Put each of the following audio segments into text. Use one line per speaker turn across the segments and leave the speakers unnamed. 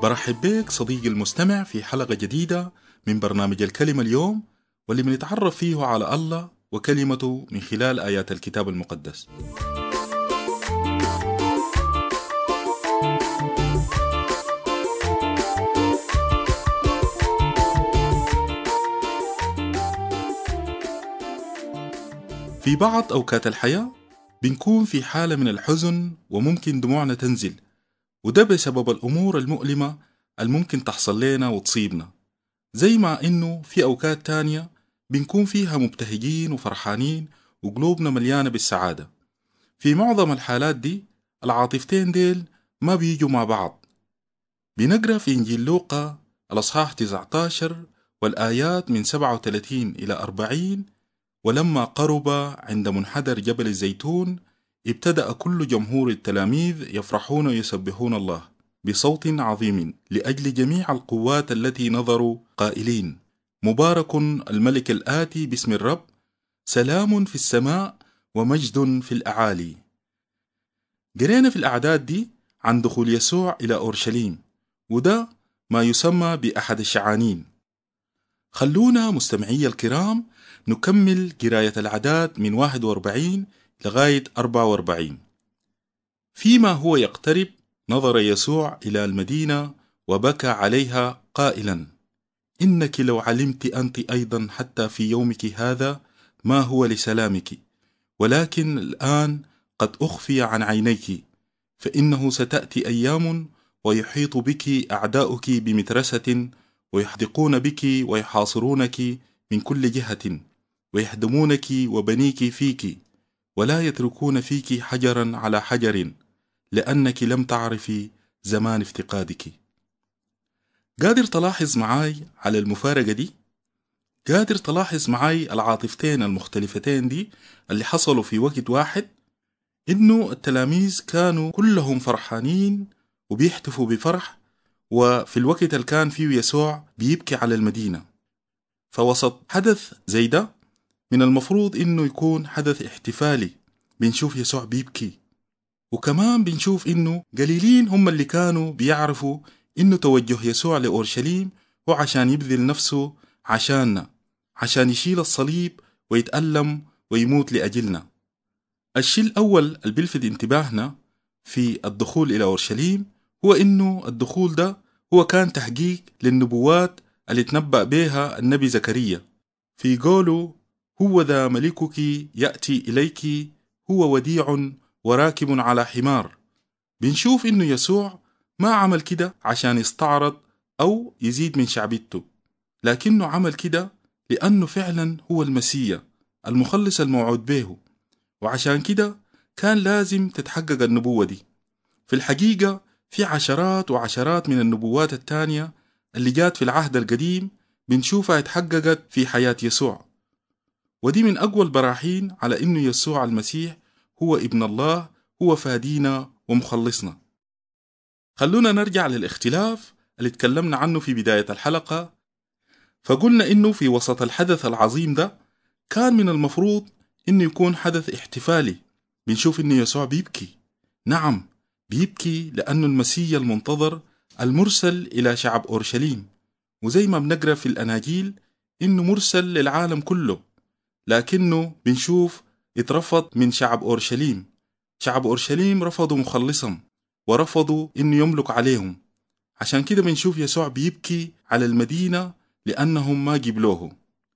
برحب بك صديقي المستمع في حلقة جديدة من برنامج الكلمة اليوم واللي بنتعرف فيه على الله وكلمته من خلال آيات الكتاب المقدس في بعض أوقات الحياة بنكون في حالة من الحزن وممكن دموعنا تنزل وده بسبب الأمور المؤلمة الممكن تحصل لنا وتصيبنا زي ما إنه في أوقات تانية بنكون فيها مبتهجين وفرحانين وقلوبنا مليانة بالسعادة في معظم الحالات دي العاطفتين ديل ما بيجوا مع بعض بنقرأ في إنجيل لوقا الأصحاح 19 والآيات من 37 إلى 40 ولما قرب عند منحدر جبل الزيتون ابتدأ كل جمهور التلاميذ يفرحون ويسبحون الله بصوت عظيم لأجل جميع القوات التي نظروا قائلين مبارك الملك الآتي باسم الرب سلام في السماء ومجد في الأعالي قرينا في الأعداد دي عن دخول يسوع إلى أورشليم وده ما يسمى بأحد الشعانين خلونا مستمعي الكرام نكمل قراية العداد من 41 لغاية 44 فيما هو يقترب نظر يسوع إلى المدينة وبكى عليها قائلا إنك لو علمت أنت أيضا حتى في يومك هذا ما هو لسلامك ولكن الآن قد أخفي عن عينيك فإنه ستأتي أيام ويحيط بك أعداؤك بمترسة ويحدقون بك ويحاصرونك من كل جهة ويهدمونك وبنيك فيك ولا يتركون فيك حجرا على حجر لأنك لم تعرفي زمان افتقادك قادر تلاحظ معاي على المفارقة دي؟ قادر تلاحظ معاي العاطفتين المختلفتين دي اللي حصلوا في وقت واحد إنه التلاميذ كانوا كلهم فرحانين وبيحتفوا بفرح وفي الوقت اللي كان فيه يسوع بيبكي على المدينة فوسط حدث زي ده من المفروض إنه يكون حدث احتفالي بنشوف يسوع بيبكي وكمان بنشوف إنه قليلين هم اللي كانوا بيعرفوا إنه توجه يسوع لأورشليم هو عشان يبذل نفسه عشاننا عشان يشيل الصليب ويتألم ويموت لأجلنا الشيء الأول اللي بيلفت انتباهنا في الدخول إلى أورشليم هو إنه الدخول ده هو كان تحقيق للنبوات اللي تنبأ بها النبي زكريا في قوله هو ذا ملكك يأتي إليك هو وديع وراكب على حمار بنشوف إنه يسوع ما عمل كده عشان يستعرض أو يزيد من شعبيته لكنه عمل كده لأنه فعلا هو المسيا المخلص الموعود به وعشان كده كان لازم تتحقق النبوة دي في الحقيقة في عشرات وعشرات من النبوات التانية اللي جات في العهد القديم بنشوفها اتحققت في حياة يسوع ودي من أقوى البراهين على إنه يسوع المسيح هو ابن الله هو فادينا ومخلصنا خلونا نرجع للاختلاف اللي اتكلمنا عنه في بداية الحلقة فقلنا إنه في وسط الحدث العظيم ده كان من المفروض إنه يكون حدث احتفالي بنشوف إنه يسوع بيبكي نعم بيبكي لأنه المسيح المنتظر المرسل إلى شعب أورشليم وزي ما بنقرأ في الأناجيل إنه مرسل للعالم كله لكنه بنشوف اترفض من شعب أورشليم شعب أورشليم رفضوا مخلصهم ورفضوا إنه يملك عليهم عشان كده بنشوف يسوع بيبكي على المدينة لأنهم ما جبلوه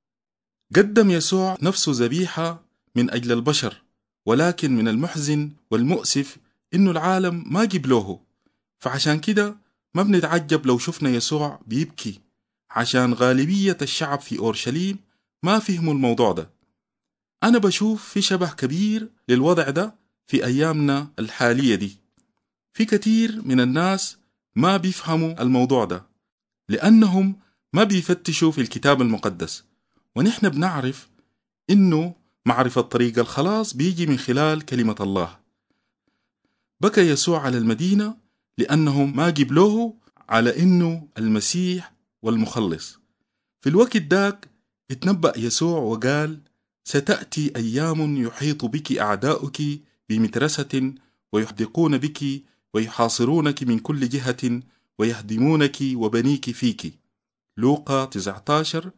قدم يسوع نفسه ذبيحة من أجل البشر ولكن من المحزن والمؤسف إنه العالم ما جبلوه فعشان كده ما بنتعجب لو شفنا يسوع بيبكي عشان غالبية الشعب في أورشليم ما فهموا الموضوع ده أنا بشوف في شبه كبير للوضع ده في أيامنا الحالية دي في كتير من الناس ما بيفهموا الموضوع ده لأنهم ما بيفتشوا في الكتاب المقدس ونحن بنعرف إنه معرفة طريق الخلاص بيجي من خلال كلمة الله بكى يسوع على المدينة لأنهم ما جبلوه على إنه المسيح والمخلص في الوقت داك اتنبأ يسوع وقال ستأتي أيام يحيط بك أعداؤك بمترسة ويحدقون بك ويحاصرونك من كل جهة ويهدمونك وبنيك فيك لوقا 19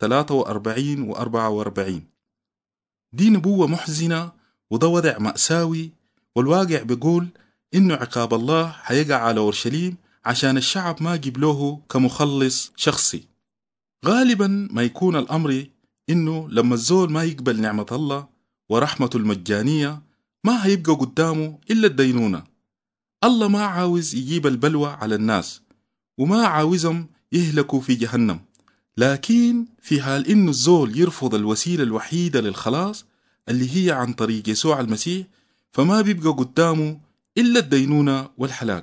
43 و 44 دي نبوة محزنة وده وضع مأساوي والواقع بيقول إنه عقاب الله حيقع على أورشليم عشان الشعب ما جيب له كمخلص شخصي غالبا ما يكون الأمر إنه لما الزول ما يقبل نعمة الله ورحمته المجانية ما هيبقى قدامه إلا الدينونة الله ما عاوز يجيب البلوى على الناس وما عاوزهم يهلكوا في جهنم لكن في حال إنه الزول يرفض الوسيلة الوحيدة للخلاص اللي هي عن طريق يسوع المسيح فما بيبقى قدامه إلا الدينونة والحلاك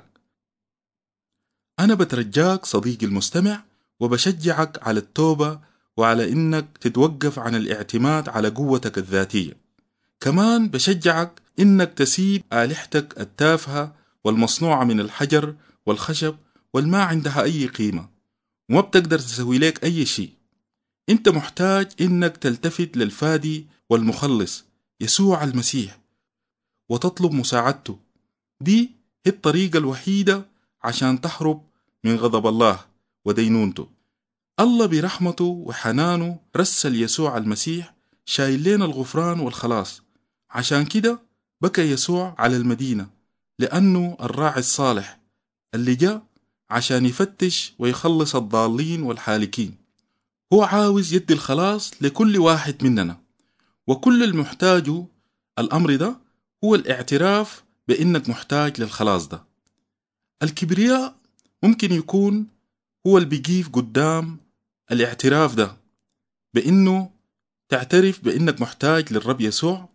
أنا بترجاك صديقي المستمع وبشجعك على التوبة وعلى إنك تتوقف عن الاعتماد على قوتك الذاتية كمان بشجعك إنك تسيب آلحتك التافهة والمصنوعة من الحجر والخشب والما عندها أي قيمة وما بتقدر تسوي لك أي شيء أنت محتاج إنك تلتفت للفادي والمخلص يسوع المسيح وتطلب مساعدته دي هي الطريقة الوحيدة عشان تهرب من غضب الله ودينونته الله برحمته وحنانه رسل يسوع المسيح شايل لنا الغفران والخلاص عشان كده بكى يسوع على المدينة لأنه الراعي الصالح اللي جاء عشان يفتش ويخلص الضالين والحالكين هو عاوز يدي الخلاص لكل واحد مننا وكل المحتاجه الأمر ده هو الاعتراف بأنك محتاج للخلاص ده الكبرياء ممكن يكون هو اللي بيجيف قدام الاعتراف ده بأنه تعترف بأنك محتاج للرب يسوع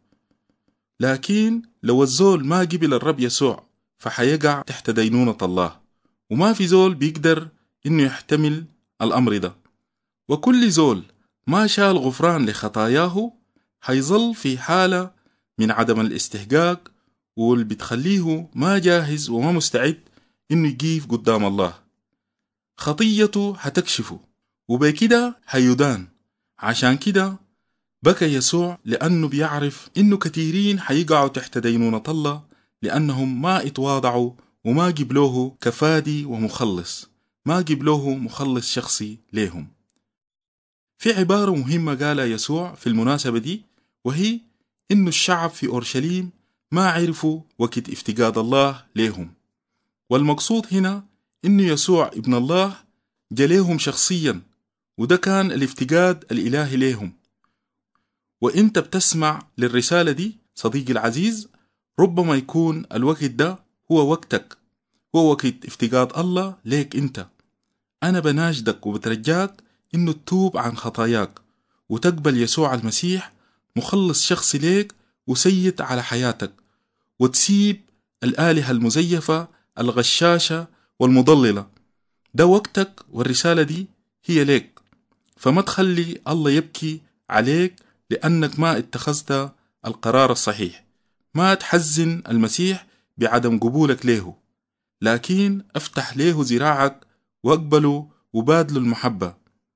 لكن لو الزول ما قبل الرب يسوع فحيقع تحت دينونة الله وما في زول بيقدر إنه يحتمل الأمر ده وكل زول ما شال غفران لخطاياه حيظل في حالة من عدم الاستحقاق واللي بتخليه ما جاهز وما مستعد إنه يجيف قدام الله خطيته حتكشفه وبكده حيدان عشان كده بكى يسوع لأنه بيعرف إنه كثيرين حيقعوا تحت دينونة الله لأنهم ما اتواضعوا وما جبلوه كفادي ومخلص ما جبلوه مخلص شخصي ليهم في عبارة مهمة قالها يسوع في المناسبة دي وهي إنه الشعب في أورشليم ما عرفوا وقت افتقاد الله ليهم والمقصود هنا إنه يسوع ابن الله جليهم شخصيا وده كان الافتقاد الإلهي ليهم وإنت بتسمع للرسالة دي صديقي العزيز ربما يكون الوقت ده هو وقتك هو وقت افتقاد الله ليك انت انا بناشدك وبترجاك انه تتوب عن خطاياك وتقبل يسوع المسيح مخلص شخصي ليك وسيد على حياتك وتسيب الآلهة المزيفة الغشاشة والمضللة ده وقتك والرسالة دي هي ليك فما تخلي الله يبكي عليك لأنك ما اتخذت القرار الصحيح ما تحزن المسيح بعدم قبولك له لكن افتح له ذراعك واقبله وبادله المحبة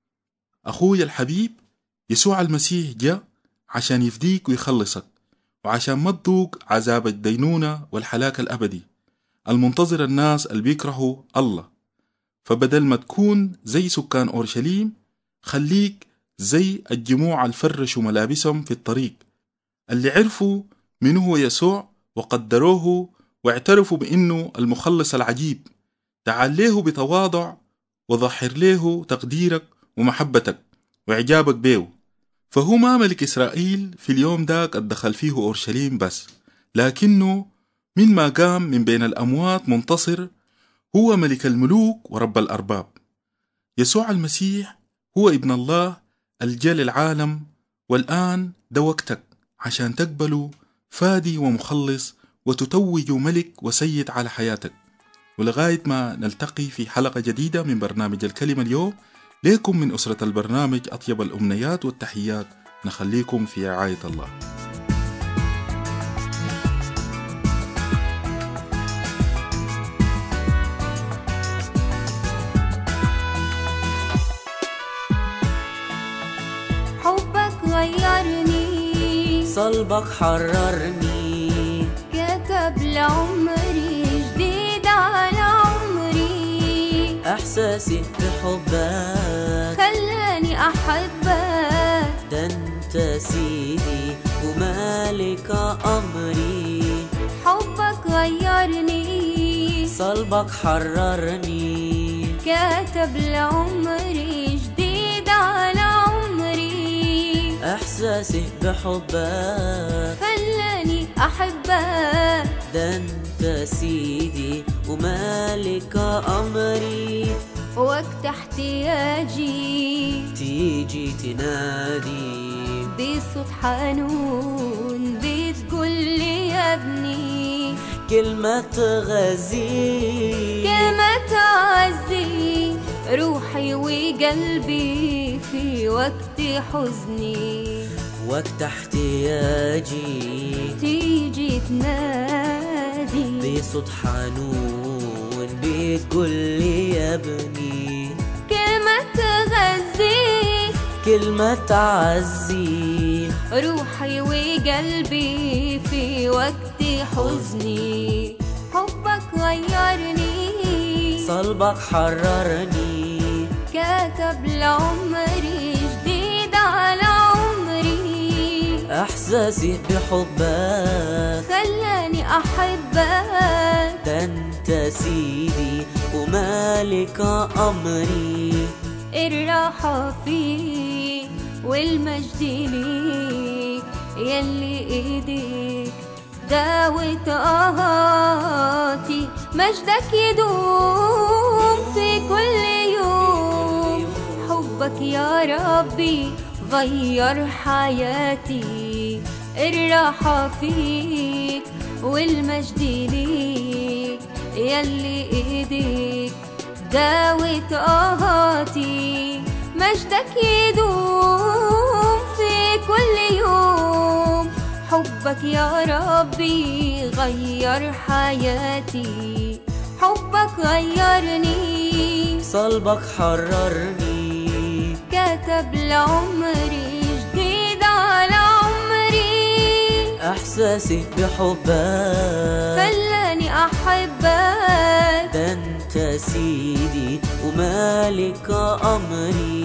أخوي الحبيب يسوع المسيح جاء عشان يفديك ويخلصك وعشان ما تذوق عذاب الدينونة والحلاك الأبدي المنتظر الناس اللي بيكرهوا الله فبدل ما تكون زي سكان أورشليم خليك زي الجموع الفرشوا ملابسهم في الطريق اللي عرفوا من هو يسوع وقدروه واعترفوا بأنه المخلص العجيب تعال له بتواضع وظهر له تقديرك ومحبتك وإعجابك بيه فهو ما ملك إسرائيل في اليوم داك الدخل فيه أورشليم بس لكنه من ما قام من بين الأموات منتصر هو ملك الملوك ورب الأرباب يسوع المسيح هو ابن الله الجل العالم والآن ده وقتك عشان تقبله فادي ومخلص وتتوج ملك وسيد على حياتك ولغاية ما نلتقي في حلقة جديدة من برنامج الكلمة اليوم ليكم من أسرة البرنامج أطيب الأمنيات والتحيات نخليكم في رعاية الله
حبك غيرني
صلبك حررني
كتب لعمري جديد على عمري
احساسي بحبك
خلاني أحبك
ده انت سيدي ومالك امري
حبك غيرني
صلبك حررني
كتب لعمري جديد على عمري
احساسي بحبك
خلاني أحبك
ده انت سيدي ومالك امري
وقت احتياجي
تيجي تنادي
بصوت حنون بتقول لي يا ابني
كلمة تغذي
كلمة تعزي روحي وقلبي في وقت حزني
وقت احتياجي
تيجي تنادي
بصوت حنون بتقول لي يا ابني
كلمة تغذي
كلمة تعزي
روحي وقلبي في وقت حزني حبك غيرني
صلبك حررني
كتب لعمري جديد على عمري
احساسي بحبك
خلاني أحبك
ده انت سيدي ومالك امري
الراحة فيك والمجد ليك يلي ايديك داوت آهاتي مجدك يدوم في كل يوم حبك يا ربي غير حياتي الراحة فيك والمجد ليك يلي ايديك داوت آهاتي مجدك يدوم في كل يوم حبك يا ربي غير حياتي حبك غيرني
صلبك حررني
كتب لعمري جديد على عمري
احساسي بحبك
خلاني أحبك
ده انت سيدي ومالك امري